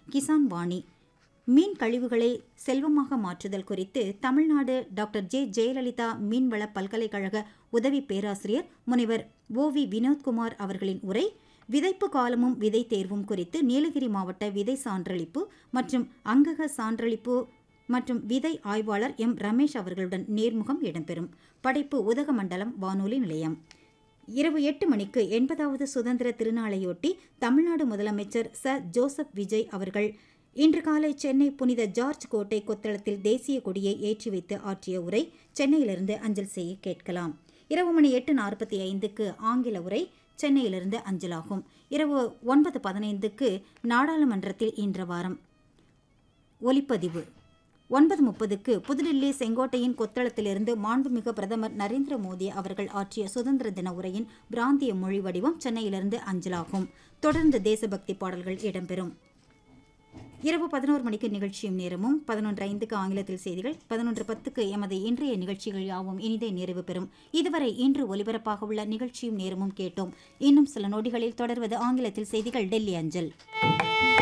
கிசான் வாணி மீன் கழிவுகளை செல்வமாக மாற்றுதல் குறித்து தமிழ்நாடு டாக்டர் ஜே ஜெயலலிதா மீன்வள பல்கலைக்கழக உதவி பேராசிரியர் முனைவர் ஓ வி வினோத்குமார் அவர்களின் உரை விதைப்பு காலமும் விதை தேர்வும் குறித்து நீலகிரி மாவட்ட விதை சான்றளிப்பு மற்றும் அங்கக சான்றளிப்பு மற்றும் விதை ஆய்வாளர் எம் ரமேஷ் அவர்களுடன் நேர்முகம் இடம்பெறும் படைப்பு உதகமண்டலம் வானொலி நிலையம் இரவு எட்டு மணிக்கு எண்பதாவது சுதந்திர திருநாளையொட்டி தமிழ்நாடு முதலமைச்சர் ச ஜோசப் விஜய் அவர்கள் இன்று காலை சென்னை புனித ஜார்ஜ் கோட்டை கொத்தளத்தில் தேசிய கொடியை ஏற்றி வைத்து ஆற்றிய உரை சென்னையிலிருந்து அஞ்சல் செய்ய கேட்கலாம் இரவு மணி எட்டு நாற்பத்தி ஐந்துக்கு ஆங்கில உரை சென்னையிலிருந்து அஞ்சலாகும் இரவு ஒன்பது பதினைந்துக்கு நாடாளுமன்றத்தில் இன்ற வாரம் ஒலிப்பதிவு ஒன்பது முப்பதுக்கு புதுடில்லி செங்கோட்டையின் கொத்தளத்திலிருந்து மாண்புமிகு பிரதமர் நரேந்திர மோடி அவர்கள் ஆற்றிய சுதந்திர தின உரையின் பிராந்திய மொழி வடிவம் சென்னையிலிருந்து அஞ்சலாகும் தொடர்ந்து தேசபக்தி பாடல்கள் இடம்பெறும் இரவு பதினோரு மணிக்கு நிகழ்ச்சியும் நேரமும் பதினொன்று ஐந்துக்கு ஆங்கிலத்தில் செய்திகள் பதினொன்று பத்துக்கு எமது இன்றைய நிகழ்ச்சிகள் யாவும் இனிதே நிறைவு பெறும் இதுவரை இன்று ஒலிபரப்பாக உள்ள நிகழ்ச்சியும் நேரமும் கேட்டோம் இன்னும் சில நொடிகளில் தொடர்வது ஆங்கிலத்தில் செய்திகள் டெல்லி அஞ்சல்